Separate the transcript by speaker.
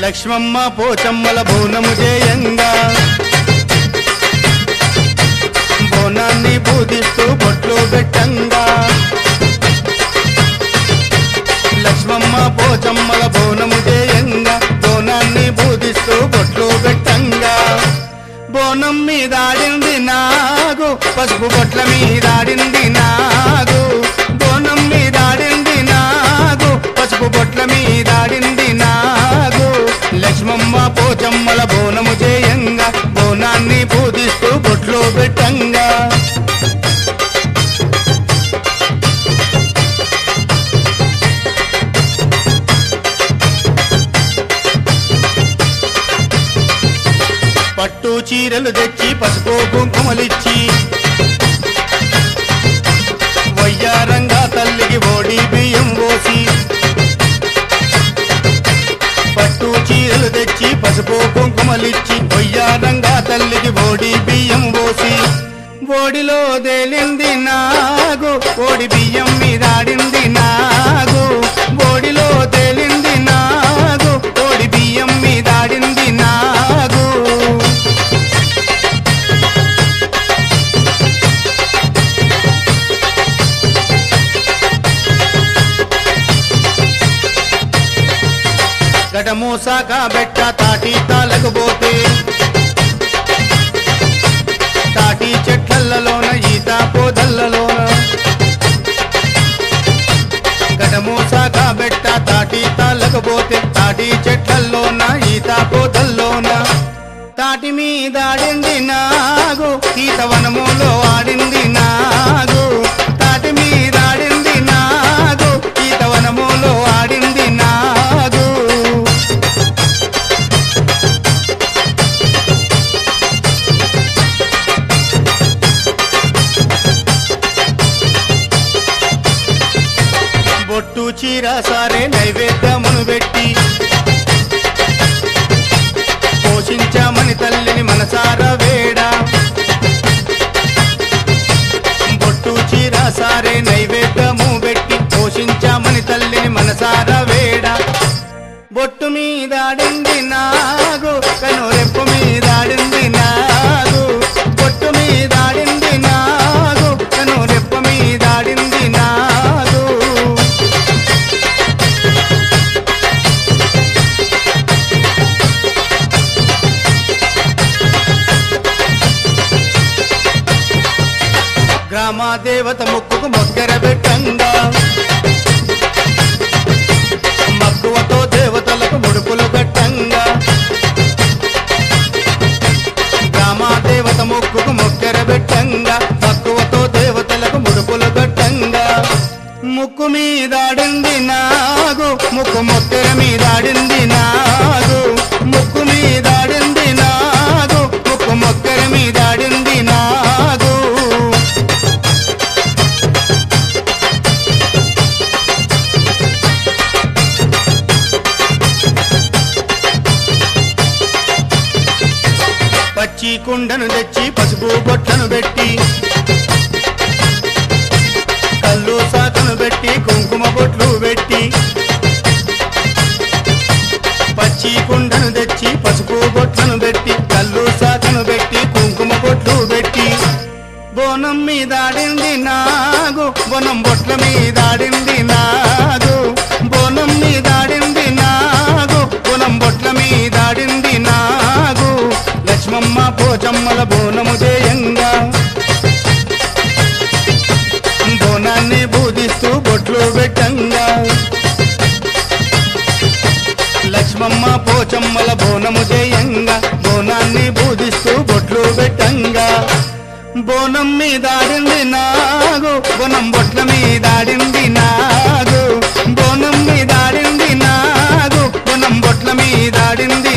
Speaker 1: లక్ష్మమ్మ పోచమ్మల బోనము చేయంగా బోనాన్ని పూజిస్తూ బొట్లు పెట్టంగా లక్ష్మమ్మ పోచమ్మల బోనము చేయంగా బోనాన్ని పూజిస్తూ బొట్లు పెట్టంగా బోనం మీదాడింది నాగు పసుపు బొట్ల మీదాడింది నాగు బోనం మీదాడింది నాగు పసుపు బొట్ల మీదాడింది నాగు లక్ష్మమ్మ పోచమ్మల బోనము చేయంగా బోనాన్ని పూజిస్తూ బొట్లు పెట్టంగా పట్టు చీరలు తెచ్చి పసుపు కుంకుమలిచ్చి వయ్యారంగా తల్లికి ఓడి బియ్యం పోసి పట్టు చీరలు తెచ్చి పసుపు కుంకుమలిచ్చి వయ్యారంగా తల్లికి ఓడి బియ్యం పోసి ఓడిలో తేలింది నాగు ఓడి బియ్యం మీదాడింది నాగు ఓడిలో తేలింది నాగు ఓడి బియ్యం మీదాడింది నాగు గడమూసాక బెట్ట తాటి తాలకపోతే తాటి చెట్లలోన ఈత పోదల్లలోన గడమూసాక బెట్ట తాటి తాలకపోతే తాటి చెట్లలోన ఈత పోదల్లోన తాటి మీద ఆడింది నాగు ఈత వనములో ఆడింది నాగు తాటి మీద ఆడింది నాగు ఈత వనములో ఆడింది నాగు బొట్టు చీర సారే నైవేద్యమును పెట్టి పోషించామని తల్లిని మనసార వేడ బొట్టు చీర సారే నైవేద్యము పెట్టి పోషించామని తల్లిని మనసార వేడ బొట్టు మీదాడింది నాగు కనురెప్పు మీదాడింది నాగు బొట్టు మీదాడింది నాగు కనురెప్పు మీదాడింది నాగు గ్రామ దేవత ముక్కుకు మొగ్గర పెట్టంగా మక్కువతో దేవతలకు ముడుపులు కట్టంగా గ్రామ దేవత ముక్కుకు మొగ్గర పెట్టంగా మక్కువతో దేవతలకు ముడుపులు కట్టంగా ముక్కు మీదాడింది నాగు ముక్కు మొక్కర మీదాడింది నాగు ముక్కు మీదాడింది నాగు ముక్కు మొక్కర మీదాడింది నాగు పచ్చి కుండను తెచ్చి పసుపు బొట్లను పెట్టి కళ్ళు సాకను పెట్టి కుంకుమ బొట్లు పెట్టి పచ్చి కుండను తెచ్చి పసుపు బొట్లను పెట్టి కళ్ళు సాకను పెట్టి కుంకుమ బొట్లు పెట్టి బోనం మీదాడింది నాగు బోనం బొట్ల మీదాడింది నాగు బోనం మీదాడింది నాగు బోనం బొట్ల మీదాడింది నాగు లక్ష్మమ్మ పోచమ్మల బోనము చేయంగా బోనాన్ని బూదిస్తూ బొట్లు పెట్టంగా లక్ష్మమ్మ పోచమ్మల బోనము చేయంగా బోనాన్ని బూదిస్తూ బొట్లు పెట్టంగా బోనం మీదాడింది నాగు బోనం బొట్ల మీదాడింది నాగు బోనం మీదాడింది నాగు బోనం బొట్ల మీదాడింది